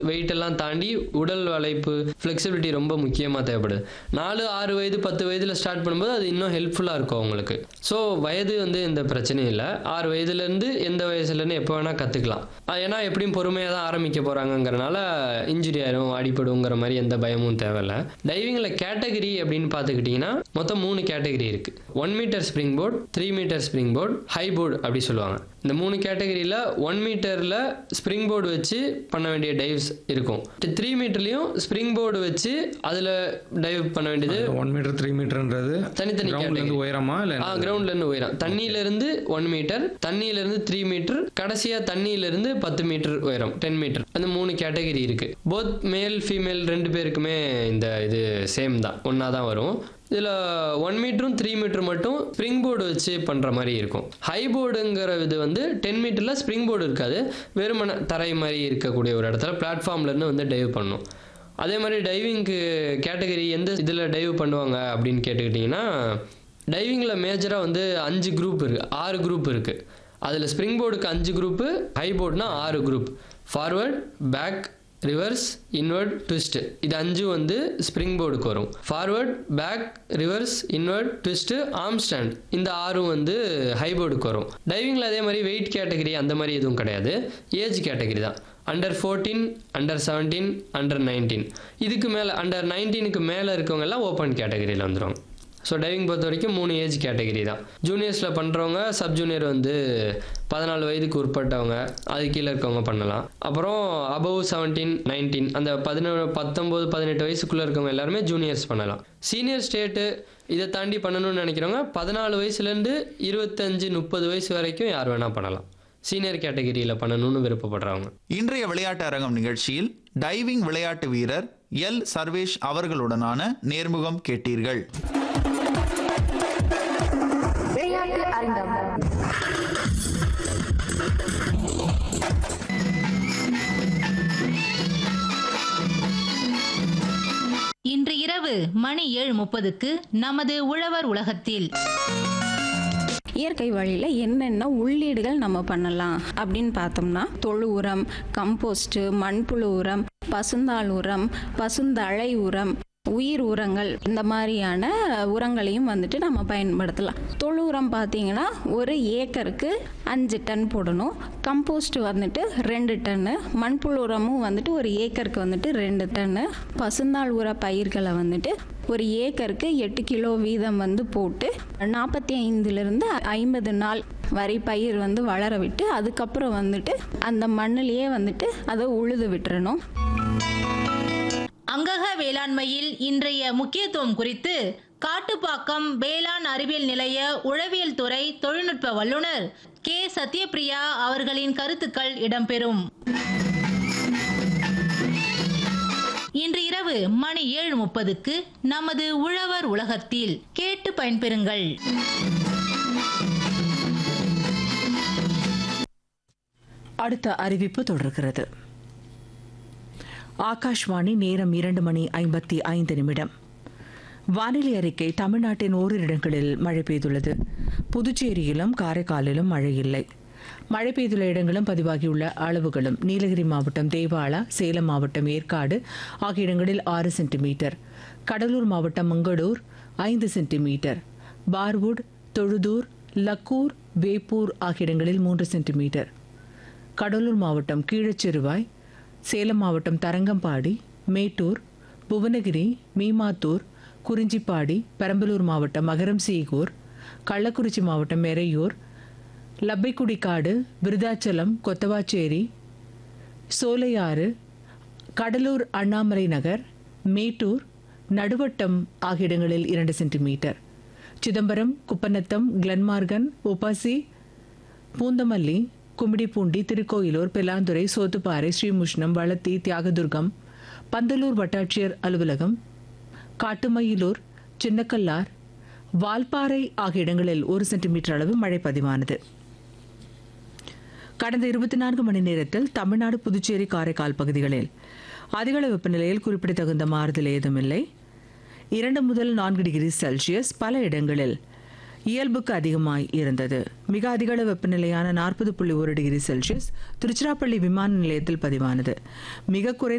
wait எல்லாம் தாண்டி உடல் வளைப்பு ஃப்ளெக்சிபிலிட்டி ரொம்ப முக்கியமாக தேவைப்படுது நாலு ஆறு வயது பத்து வயதில் ஸ்டார்ட் பண்ணும்போது அது இன்னும் ஹெல்ப்ஃபுல்லாக இருக்கும் அவங்களுக்கு ஸோ வயது வந்து எந்த பிரச்சனையும் இல்லை ஆறு வயதுலேருந்து எந்த வயசுலேருந்து எப்போ வேணால் கற்றுக்கலாம் ஏன்னா எப்படியும் பொறுமையாக தான் ஆரம்பிக்க போகிறாங்கங்கிறனால இன்ஜுரி ஆயிரும் அடிபடுங்கிற மாதிரி எந்த பயமும் தேவையில்ல டைவிங்கில் கேட்டகரி அப்படின்னு பார்த்துக்கிட்டிங்கன்னா மொத்தம் மூணு கேட்டகரி இருக்குது one meter springboard three meter springboard high board அப்படி சொல்லுவாங்க இந்த மூணு கேட்டகரியில் ஒன் மீட்டரில் ஸ்ப்ரிங் போர்டு வச்சு பண்ண வேண்டிய டைவ்ஸ் இருக்கும் த்ரீ மீட்டர்லையும் ஸ்ப்ரிங் போர்டு வச்சு அதில் டைவ் பண்ண வேண்டியது ஒன் மீட்டர் த்ரீ மீட்டர்ன்றது தனித்தனி கிரவுண்ட்ல இருந்து உயரமா ஆ இல்லை கிரவுண்ட்ல இருந்து உயரம் தண்ணியில இருந்து ஒன் மீட்டர் தண்ணியில இருந்து த்ரீ மீட்டர் கடைசியா தண்ணியில இருந்து பத்து மீட்டர் உயரம் டென் மீட்டர் அந்த மூணு கேட்டகரி இருக்கு போத் மேல் ஃபீமேல் ரெண்டு பேருக்குமே இந்த இது சேம் தான் ஒன்றா தான் வரும் இதில் ஒன் மீட்டரும் த்ரீ மீட்டர் மட்டும் ஸ்ப்ரிங் போர்டு வச்சு பண்ணுற மாதிரி இருக்கும் ஹை போர்டுங்கிற இது வந்து டென் மீட்டரில் ஸ்ப்ரிங் போர்டு இருக்காது வெறுமன தரை மாதிரி இருக்கக்கூடிய ஒரு இடத்துல பிளாட்ஃபார்ம்லேருந்து வந்து டைவ் பண்ணும் அதே மாதிரி டைவிங்க்கு கேட்டகரி எந்த இதில் டைவ் பண்ணுவாங்க அப்படின்னு கேட்டுக்கிட்டிங்கன்னா டைவிங்கில் மேஜராக வந்து அஞ்சு குரூப் இருக்குது ஆறு குரூப் இருக்குது அதில் ஸ்ப்ரிங் போர்டுக்கு அஞ்சு குரூப்பு ஹை போர்ட்னா ஆறு group forward back reverse inward twist இது அஞ்சு வந்து ஸ்ப்ரிங் போர்டுக்கு வரும் forward back reverse inward twist armstand இந்த ஆறும் வந்து ஹை போர்டுக்கு வரும் டைவிங்கில் அதே மாதிரி வெயிட் கேட்டகரி அந்த மாதிரி எதுவும் கிடையாது ஏஜ் கேட்டகரி தான் under fourteen under seventeen under nineteen இதுக்கு மேலே அண்டர் நைன்டீனுக்கு மேலே இருக்கவங்க எல்லாம் ஓப்பன் கேட்டகரியில் வந்துடுவாங்க ஸோ டைவிங் பொறுத்த வரைக்கும் மூணு ஏஜ் கேட்டகரி தான் ஜூனியர்ஸில் பண்ணுறவங்க சப் ஜூனியர் வந்து பதினாலு வயதுக்கு உட்பட்டவங்க அது கீழே இருக்கவங்க பண்ணலாம் அப்புறம் அபவ் செவன்டீன் நைன்டீன் அந்த பதினேழு பத்தொம்போது பதினெட்டு வயசுக்குள்ளே இருக்கவங்க எல்லாருமே ஜூனியர்ஸ் பண்ணலாம் சீனியர் ஸ்டேட்டு இதை தாண்டி பண்ணணும்னு நினைக்கிறவங்க பதினாலு வயசுலேருந்து இருபத்தஞ்சு முப்பது வயசு வரைக்கும் யார் வேணால் பண்ணலாம் சீனியர் கேட்டகரியில் பண்ணணும்னு விருப்பப்படுறவங்க இன்றைய விளையாட்டு அரங்கம் நிகழ்ச்சியில் டைவிங் விளையாட்டு வீரர் எல் சர்வேஷ் அவர்களுடனான நேர்முகம் கேட்டீர்கள் விளையாட்டு அரங்கம் இன்று இரவு மணி ஏழு முப்பதுக்கு நமது உழவர் உலகத்தில் இயற்கை வழியில் என்னென்ன உள்ளீடுகள் நம்ம பண்ணலாம் அப்படின்னு பார்த்தோம்னா தொழு உரம் கம்போஸ்ட்டு மண்புழு உரம் பசுந்தாள் உரம் பசுந்தழை உரம் உயிர் உரங்கள் இந்த மாதிரியான உரங்களையும் வந்துட்டு நம்ம பயன்படுத்தலாம் தொழு உரம் பார்த்தீங்கன்னா ஒரு ஏக்கருக்கு அஞ்சு டன் போடணும் கம்போஸ்ட் வந்துட்டு ரெண்டு டன்னு மண்புழு உரமும் வந்துட்டு ஒரு ஏக்கருக்கு வந்துட்டு ரெண்டு டன்னு பசுந்தாள் உர பயிர்களை வந்துட்டு ஒரு ஏக்கருக்கு எட்டு கிலோ வீதம் வந்து போட்டு நாற்பத்தி ஐந்துலேருந்து ஐம்பது நாள் வரை பயிர் வந்து வளர விட்டு அதுக்கப்புறம் வந்துட்டு அந்த மண்ணிலேயே வந்துட்டு அதை உழுது விட்டுறணும் அங்கக வேளாண்மையில் இன்றைய முக்கியத்துவம் குறித்து காட்டுப்பாக்கம் வேளாண் அறிவியல் நிலைய உழவியல் துறை தொழில்நுட்ப வல்லுநர் கே சத்யபிரியா அவர்களின் கருத்துக்கள் இடம்பெறும் இன்று இரவு மணி ஏழு முப்பதுக்கு நமது உழவர் உலகத்தில் கேட்டு பயன்பெறுங்கள் அடுத்த அறிவிப்பு தொடர்கிறது ஆகாஷ்வாணி நேரம் இரண்டு மணி ஐம்பத்தி ஐந்து நிமிடம் வானிலை அறிக்கை தமிழ்நாட்டின் ஓரிரு இடங்களில் மழை பெய்துள்ளது புதுச்சேரியிலும் காரைக்காலிலும் மழை இல்லை மழை பெய்துள்ள இடங்களும் பதிவாகியுள்ள அளவுகளும் நீலகிரி மாவட்டம் தேவாலா சேலம் மாவட்டம் ஏற்காடு ஆகிய இடங்களில் ஆறு சென்டிமீட்டர் கடலூர் மாவட்டம் மங்களூர் ஐந்து சென்டிமீட்டர் பார்வுட் தொழுதூர் லக்கூர் வேப்பூர் ஆகிய இடங்களில் மூன்று சென்டிமீட்டர் கடலூர் மாவட்டம் கீழச்சிறுவாய் சேலம் மாவட்டம் தரங்கம்பாடி மேட்டூர் புவனகிரி மீமாத்தூர் குறிஞ்சிப்பாடி பெரம்பலூர் மாவட்டம் மகரம் சீகூர் கள்ளக்குறிச்சி மாவட்டம் எறையூர் லப்பைக்குடிக்காடு விருதாச்சலம் கொத்தவாச்சேரி சோலையாறு கடலூர் அண்ணாமலை நகர் மேட்டூர் நடுவட்டம் ஆகிய இடங்களில் இரண்டு சென்டிமீட்டர் சிதம்பரம் குப்பநத்தம் கிளன்மார்கன் உபாசி பூந்தமல்லி கும்மிடிப்பூண்டி திருக்கோயிலூர் பெலாந்துறை சோத்துப்பாறை ஸ்ரீமுஷ்ணம் வளத்தி தியாகதுர்கம் பந்தலூர் வட்டாட்சியர் அலுவலகம் காட்டுமயிலூர் சின்னக்கல்லார் வால்பாறை ஆகிய இடங்களில் ஒரு சென்டிமீட்டர் அளவு மழை பதிவானது கடந்த இருபத்தி நான்கு மணி நேரத்தில் தமிழ்நாடு புதுச்சேரி காரைக்கால் பகுதிகளில் அதிகள வெப்பநிலையில் குறிப்பிடத்தகுந்த மாறுதல் ஏதுமில்லை இரண்டு முதல் நான்கு டிகிரி செல்சியஸ் பல இடங்களில் இயல்புக்கு அதிகமாய் இருந்தது மிக அதிகளவு வெப்பநிலையான நாற்பது புள்ளி ஒரு டிகிரி செல்சியஸ் திருச்சிராப்பள்ளி விமான நிலையத்தில் பதிவானது மிக குறைந்த